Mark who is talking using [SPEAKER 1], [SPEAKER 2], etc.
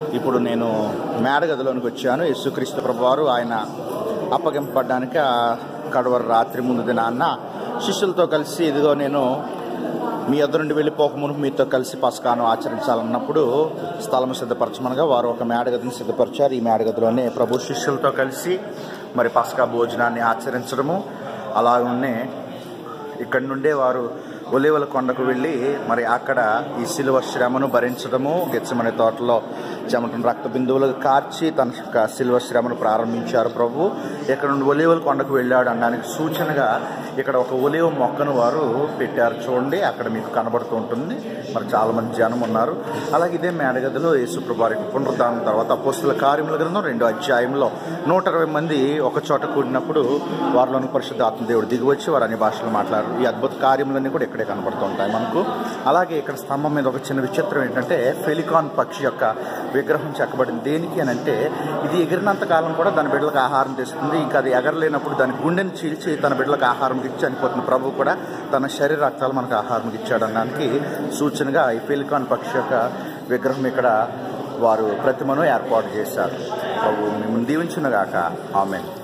[SPEAKER 1] ఇప్పుడు నేను మేడగదిలోనికి వచ్చాను యేసుక్రీస్తు ప్రభువారు ఆయన అప్పగింపబడ్డానికి ఆ కడవర రాత్రి ముందు దినాన్న శిష్యులతో కలిసి ఇదిగో నేను మీ ఎదురు నుండి వెళ్ళిపోక మునుపు మీతో కలిసి పసకాను ఆచరించాలన్నప్పుడు స్థలం సిద్ధపరచమనగా వారు ఒక మేడగదిని సిద్ధపరిచారు ఈ మేడగదిలోనే ప్రభు శిష్యులతో కలిసి మరి పసకా భోజనాన్ని ఆచరించడము అలాగనే ఇక్కడి నుండే వారు ఒలివల కొండకు వెళ్ళి మరి అక్కడ ఈ శిలువ శ్రమను భరించడము గెచ్చమనే తోటలో చెమటను రక్త బిందువులు కార్చి తన యొక్క శిలువ శ్రమను ప్రారంభించారు ప్రభు ఇక్కడ నుండి ఒలివల కొండకు వెళ్ళాడు అనడానికి సూచనగా ఇక్కడ ఒక ఒలివ మొక్కను వారు పెట్టారు చూడండి అక్కడ మీకు కనబడుతూ ఉంటుంది మరి చాలా మంది జనం ఉన్నారు అలాగే ఇదే మేడగదిలో యేసుప్రభు వారికి పునరుద్ధానం తర్వాత అపోస్తుల కార్యముల గ్రంథం రెండో అధ్యాయంలో నూట ఇరవై మంది ఒక చోట కూడినప్పుడు వారిలోని పరిశుద్ధ ఆత్మదేవుడు దిగివచ్చి వారు అన్ని భాషలు మాట్లాడారు ఈ అద్భుత కార్యములన్నీ కూడా ఇక్కడే కనబడుతూ ఉంటాయి మనకు అలాగే ఇక్కడ స్తంభం మీద ఒక చిన్న విచిత్రం ఏంటంటే ఫెలికాన్ పక్షి యొక్క విగ్రహం చెక్కబడింది దేనికి అని అంటే ఇది ఎగిరినంత కాలం కూడా దాని బిడ్డలకు ఆహారం తెస్తుంది ఇంకా అది ఎగరలేనప్పుడు దాని గుండెని చీల్చి తన బిడ్డలకు ఆహారం ఇచ్చి చనిపోతున్న ప్రభు కూడా తన శరీర రక్తాలు మనకు ఆహారం ఇచ్చాడు అనడానికి సూచనగా ఈ ఫెలికాన్ పక్షి యొక్క విగ్రహం ఇక్కడ వారు ప్రతిమను ఏర్పాటు చేశారు ప్రభు మిమ్మల్ని దీవించునుగాక ఆమెన్